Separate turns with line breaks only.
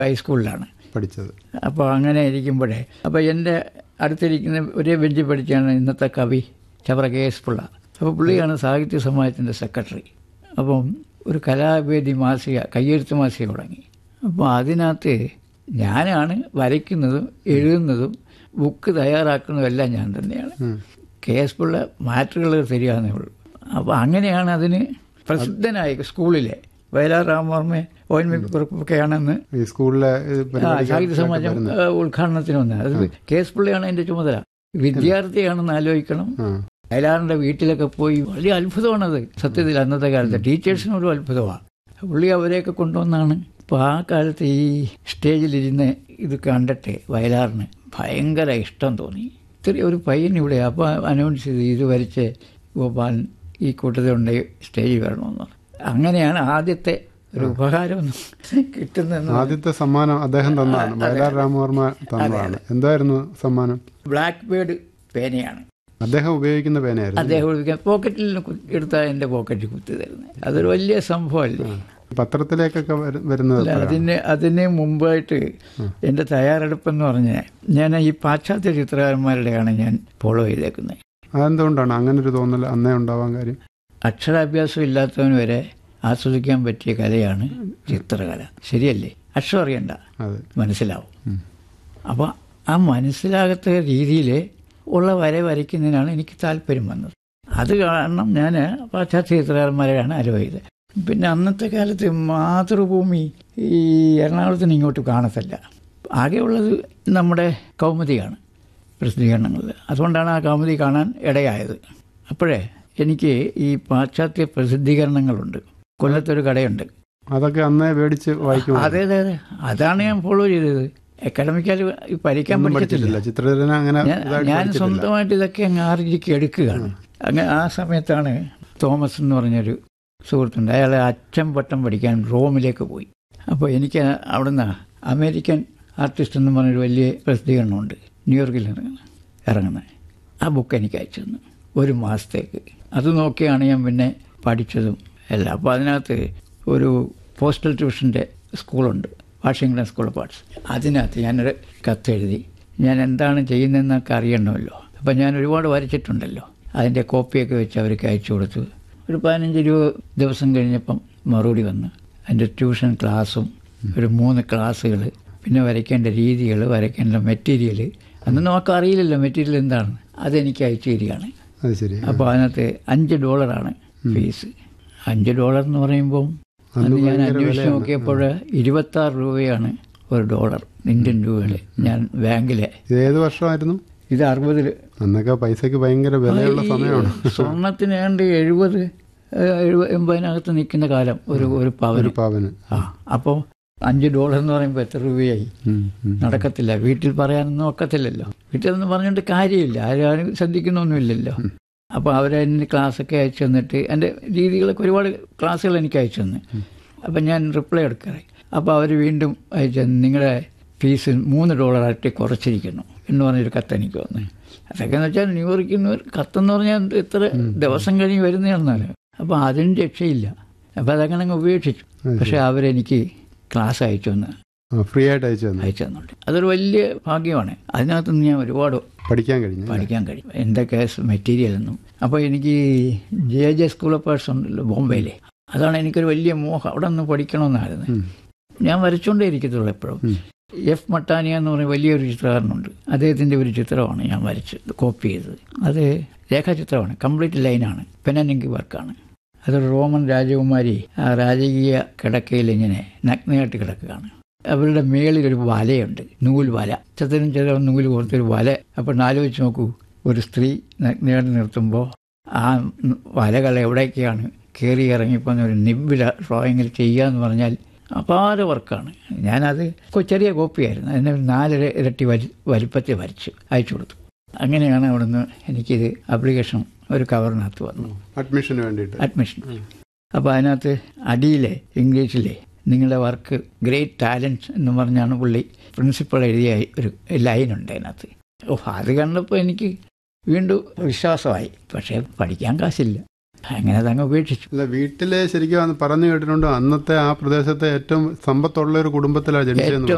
ഹൈസ്കൂളിലാണ്
പഠിച്ചത്
അപ്പോൾ അങ്ങനെ ഇരിക്കുമ്പോഴേ അപ്പോൾ എൻ്റെ അടുത്തിരിക്കുന്ന ഒരേ ബെഞ്ചിൽ പഠിച്ചാണ് ഇന്നത്തെ കവി ചവറ കെ എസ് പിള്ള അപ്പോൾ പുള്ളിയാണ് സാഹിത്യ സമാജത്തിൻ്റെ സെക്രട്ടറി അപ്പം ഒരു കലാവേദി മാസിക കയ്യെഴുത്ത് മാസിക തുടങ്ങി അപ്പോൾ അതിനകത്ത് ഞാനാണ് വരയ്ക്കുന്നതും എഴുതുന്നതും ബുക്ക് തയ്യാറാക്കുന്നതും എല്ലാം ഞാൻ തന്നെയാണ് കെ എസ് പിള്ള മാറ്ററുകൾ തരികയെന്നേ ഉള്ളൂ അപ്പോൾ അങ്ങനെയാണ് അതിന് പ്രസിദ്ധനായി സ്കൂളിലെ Vayalar Ramavarma O N V കുറിപ്പൊക്കെയാണെന്ന്
ഈ സ്കൂളിലെ ഇത്
ആ,
പരിപാടിക്ക്
സാഹിത്യ സമാജം ആ, ഉദ്ഘാടനത്തിന് വന്നത് അത് കെ എസ് പിള്ളയാണ് എൻ്റെ ചുമതല വിദ്യാർത്ഥിയാണെന്ന് ആലോചിക്കണം
ആ
അയലാറിൻ്റെ വീട്ടിലൊക്കെ പോയി വലിയ അത്ഭുതമാണത് സത്യത്തിൽ അന്നത്തെ കാലത്ത് ടീച്ചേഴ്സിനും ഒരു അത്ഭുതമാണ് പുള്ളി അവരെയൊക്കെ കൊണ്ടുവന്നാണ് അപ്പോൾ ആ കാലത്ത് ഈ സ്റ്റേജിലിരുന്ന് ഇത് കണ്ടിട്ട് വയലാറിന് ഭയങ്കര ഇഷ്ടം തോന്നി ഇത്തിരി ഒരു പയ്യൻ ഇവിടെ അപ്പോൾ അനൗൺസ് ചെയ്ത് ഇത് വരച്ച് ഗോപാലൻ ഈ കൂട്ടത്തിലുണ്ട് സ്റ്റേജിൽ വരണമെന്ന് പറഞ്ഞു. അങ്ങനെയാണ് ആദ്യത്തെ ഒരു ഉപകാരം കിട്ടുന്നതെന്ന്
ആദ്യത്തെ സമ്മാനം അദ്ദേഹം തന്നതാണ് വയലാർ രാമവർമ്മ തന്നതാണ് എന്തായിരുന്നു സമ്മാനം
ബ്ലാക്ക് ബേർഡ് പേനയാണ്
അദ്ദേഹം ഉപയോഗിക്കുന്ന പേനയായിരുന്നു
അദ്ദേഹം ഉപയോഗിക്കാൻ പോക്കറ്റിൽ കു- എടുത്താൽ എൻ്റെ പോക്കറ്റിൽ കുത്തി തരുന്നത് അതൊരു വലിയ സംഭവമല്ലേ
പത്രത്തിലേക്കൊക്കെ വര- വരുന്നത്
അല്ല,
എപ്പോഴാണ്?
അതിന് അതിന് മുമ്പായിട്ട് എൻ്റെ തയ്യാറെടുപ്പെന്ന് പറഞ്ഞാൽ ഞാൻ ഈ പാശ്ചാത്യ ചിത്രകാരന്മാരുടെയാണ് ഞാൻ ഫോളോ ചെയ്തേക്കുന്നത്
അതെന്തുകൊണ്ടാണ് അങ്ങനെ ഒരു തോന്നൽ അന്നേ ഉണ്ടാവാൻ കാര്യം
അക്ഷരാഭ്യാസം ഇല്ലാത്തവന് വരെ ആസ്വദിക്കാൻ പറ്റിയ കലയാണ് ചിത്രകല ശരിയല്ലേ അക്ഷരം അറിയണ്ട
അതെ
മനസ്സിലാവും
ഉം.
അപ്പോൾ ആ മനസ്സിലാകത്ത രീതിയിൽ ഉള്ള വര വരയ്ക്കുന്നതിനാണ് എനിക്ക് താല്പര്യം വന്നത് അത് കാരണം ഞാൻ പാശ്ചാത്യ ചിത്രകാരന്മാരെയാണ് അലോ ചെയ്തത് പിന്നെ അന്നത്തെ കാലത്ത് മാതൃഭൂമി ഈ എറണാകുളത്തിന് ഇങ്ങോട്ട് കാണത്തില്ല ആകെയുള്ളത് നമ്മുടെ കൗമുദിയാണ് പ്രസിദ്ധീകരണങ്ങളിൽ അതുകൊണ്ടാണ് ആ കൗമുദി കാണാൻ ഇടയായത് അപ്പോഴേ എനിക്ക് ഈ പാശ്ചാത്യ പ്രസിദ്ധീകരണങ്ങളുണ്ട് കൊല്ലത്തൊരു കടയുണ്ട്
അതൊക്കെ അന്നേ മേടിച്ച് വായിക്കും
അതെ അതെ അതെ അതാണ് ഞാൻ ഫോളോ ചെയ്തത് അക്കാഡമിക്കാൽ പഠിക്കാൻ
ഒന്നും
പഠിച്ചിട്ടില്ല
പഠിച്ചിട്ടില്ല ചിത്രരചന അങ്ങനെ
ഞാൻ-
ഇതായിട്ട്
ഞാൻ
പഠിച്ചിട്ടില്ല.
സ്വന്തമായിട്ട് ഇതൊക്കെ അങ്ങ് ആർജിക്ക് എടുക്കുകയാണ് അങ്ങനെ ആ സമയത്താണ് തോമസ് എന്ന് പറഞ്ഞൊരു സുഹൃത്തുണ്ട് അയാൾ അച്ഛൻ പട്ടം പഠിക്കാൻ റോമിലേക്ക് പോയി അപ്പോൾ എനിക്ക് അവിടുന്ന് അമേരിക്കൻ ആർട്ടിസ്റ്റ് എന്ന് പറഞ്ഞൊരു വലിയ പ്രസിദ്ധീകരണമുണ്ട് ന്യൂയോർക്കിൽ ഇറങ്ങുന്നത് ഇറങ്ങുന്നത് ആ ബുക്ക് എനിക്ക് അയച്ചു തന്നു ഒരു മാസത്തേക്ക് അത് നോക്കിയാണ് ഞാൻ പിന്നെ പഠിച്ചതും എല്ലാം അപ്പോൾ അതിനകത്ത് ഒരു പോസ്റ്റൽ ട്യൂഷൻ്റെ സ്കൂളുണ്ട് വാഷിങ്ടൺ സ്കൂൾ ഓഫ് ആർട്സ് അതിനകത്ത് ഞാനൊരു കത്തെഴുതി ഞാൻ എന്താണ് ചെയ്യുന്നതെന്നൊക്കെ അറിയണമല്ലോ അപ്പം ഞാൻ ഒരുപാട് വരച്ചിട്ടുണ്ടല്ലോ അതിൻ്റെ കോപ്പിയൊക്കെ വെച്ച് അവർക്ക് അയച്ചു കൊടുത്തു ഒരു പതിനഞ്ച് ഇരുപത് ദിവസം കഴിഞ്ഞപ്പം മറുപടി വന്ന് അതിൻ്റെ ട്യൂഷൻ ക്ലാസ്സും ഒരു മൂന്ന് ക്ലാസ്സുകൾ പിന്നെ വരയ്ക്കേണ്ട രീതികൾ വരയ്ക്കേണ്ട മെറ്റീരിയൽ അന്ന് നമുക്ക് അറിയില്ലല്ലോ മെറ്റീരിയൽ എന്താണ് അതെനിക്ക് അയച്ചു തരികയാണ്
അത് ശരി
അപ്പോൾ അതിനകത്ത് അഞ്ച് ഡോളറാണ് ഫീസ് അഞ്ച് ഡോളർ എന്ന് പറയുമ്പം അന്ന് ഞാൻ അന്വേഷിച്ച് നോക്കിയപ്പോൾ ഇരുപത്തി ആറ് രൂപയാണ് ഒരു ഡോളർ ഇന്ത്യൻ രൂപയിൽ ഞാൻ ബാങ്കിലെ
ഇത് ഏത് വർഷമായിരുന്നു
ഇത് അറുപതിൽ
അന്നൊക്കെ പൈസക്ക് ഭയങ്കര വിലയുള്ള സമയമാണ്
സ്വർണത്തിന് ഏണ്ട് എഴുപത് ഏഹ്, എഴുപത് എൺപതിനകത്ത് നിൽക്കുന്ന കാലം ഒരു ഒരു പവന്
ഒരു പാവന്
ആ അപ്പോൾ അഞ്ച് ഡോളർ എന്ന് പറയുമ്പോൾ എത്ര രൂപയായി
ഉം, ഉം.
നടക്കത്തില്ല വീട്ടിൽ പറയാനൊന്നും ഒക്കത്തില്ലല്ലോ വീട്ടിൽ നിന്ന് പറഞ്ഞിട്ട് കാര്യമില്ല ആരും ആരും ശ്രദ്ധിക്കുന്നൊന്നുമില്ലല്ലോ അപ്പോൾ അവരെന്നെ ക്ലാസ്സൊക്കെ അയച്ചു തന്നിട്ട് എൻ്റെ രീതികളൊക്കെ ഒരുപാട് ക്ലാസ്സുകൾ എനിക്ക് അയച്ചു തന്നു അപ്പം ഞാൻ റിപ്ലൈ എടുക്കാറായി അപ്പോൾ അവർ വീണ്ടും അയച്ചു തന്നു നിങ്ങളുടെ ഫീസ് മൂന്ന് ഡോളറായിട്ട് കുറച്ചിരിക്കുന്നു എന്ന് പറഞ്ഞൊരു കത്ത് എനിക്ക് വന്നു അതൊക്കെ എന്ന് വെച്ചാൽ ന്യൂയോർക്കിൽ നിന്ന് ഒരു കത്തെന്ന് പറഞ്ഞാൽ ഇത്ര ദിവസം കഴിഞ്ഞ് വരുന്നതാണെന്നല്ലോ അപ്പോൾ അതിന് രക്ഷയില്ല അപ്പോൾ അതങ്ങനെ അങ്ങ് ഉപേക്ഷിച്ചു പക്ഷേ അവരെനിക്ക് ക്ലാസ് അയച്ചു തന്നു
ആ, ഫ്രീ ആയിട്ട് അയച്ചു തന്നെ
അയച്ചു തന്നുണ്ട് അതൊരു വലിയ ഭാഗ്യമാണ് അതിനകത്ത് നിന്ന് ഞാൻ ഒരുപാട്
പഠിക്കാൻ കഴിഞ്ഞു
പഠിക്കാൻ കഴിയും എന്തൊക്കെ മെറ്റീരിയൽ എന്നും അപ്പോൾ എനിക്ക് J J school of arts ഉണ്ടല്ലോ ബോംബെയിലെ അതാണ് എനിക്കൊരു വലിയ മോഹം അവിടെ നിന്ന് പഠിക്കണമെന്നായിരുന്നു
ഉം.
ഞാൻ വരച്ചുകൊണ്ടേ ഇരിക്കത്തുള്ളൂ എപ്പോഴും
ഉം.
എഫ് മട്ടാനിയ എന്ന് പറഞ്ഞ വലിയൊരു ചിത്രകാരനുണ്ട് അദ്ദേഹത്തിൻ്റെ ഒരു ചിത്രമാണ് ഞാൻ വരച്ചത് കോപ്പി ചെയ്തത് അത് രേഖാചിത്രമാണ് കംപ്ലീറ്റ് ലൈനാണ് പെനനിങ്കി വർക്കാണ് അതൊരു റോമൻ രാജകുമാരി ആ രാജകീയ കിടക്കയിൽ ഇങ്ങനെ നഗ്നയായിട്ട് കിടക്കുകയാണ് അവരുടെ മേളിൽ ഒരു വലയുണ്ട് നൂൽ വല ചത്തിനും ചെറിയ നൂല് കൊടുത്തൊരു വല അപ്പോൾ ആലോചിച്ച് നോക്കൂ ഒരു സ്ത്രീ നഗ്നയായിട്ട് നിർത്തുമ്പോൾ ആ വലകൾ എവിടേക്കാണ് കയറി ഇറങ്ങിപ്പോന്ന ഒരു നിബില ഡ്രോയിങ്ങിൽ ചെയ്യുക എന്ന് പറഞ്ഞാൽ അപാര വർക്കാണ് ഞാനത് കൊ- ചെറിയ കോപ്പിയായിരുന്നു അതിനെ ഒരു നാലര ഇരട്ടി വലി വലിപ്പത്തിൽ വരച്ച് അയച്ചു കൊടുത്തു അങ്ങനെയാണ് അവിടുന്ന് എനിക്കിത് ആപ്ലിക്കേഷൻ ഒരു കവറിനകത്ത് വന്നു
അഡ്മിഷന് വേണ്ടിയിട്ട്
അഡ്മിഷൻ അപ്പോൾ അതിനകത്ത് അടിയിലെ ഇംഗ്ലീഷിലെ നിങ്ങളുടെ വർക്ക് ഗ്രേറ്റ് ടാലൻറ്റ് എന്ന് പറഞ്ഞാണ് പുള്ളി പ്രിൻസിപ്പൾ എഴുതിയ ഒരു ലൈനുണ്ട് അതിനകത്ത് ഓ അത് കണ്ടപ്പോൾ എനിക്ക് വീണ്ടും വിശ്വാസമായി പക്ഷേ പഠിക്കാൻ കാശില്ല അങ്ങനെ അതങ്ങ് ഉപേക്ഷിച്ചു
അല്ല വീട്ടിലെ ശരിക്കും അന്ന് പറഞ്ഞു കേട്ടിട്ടുണ്ട് അന്നത്തെ ആ പ്രദേശത്തെ ഏറ്റവും സമ്പത്തുള്ള ഒരു കുടുംബത്തിലാണ് ജനിച്ചതെന്ന്
ഏറ്റവും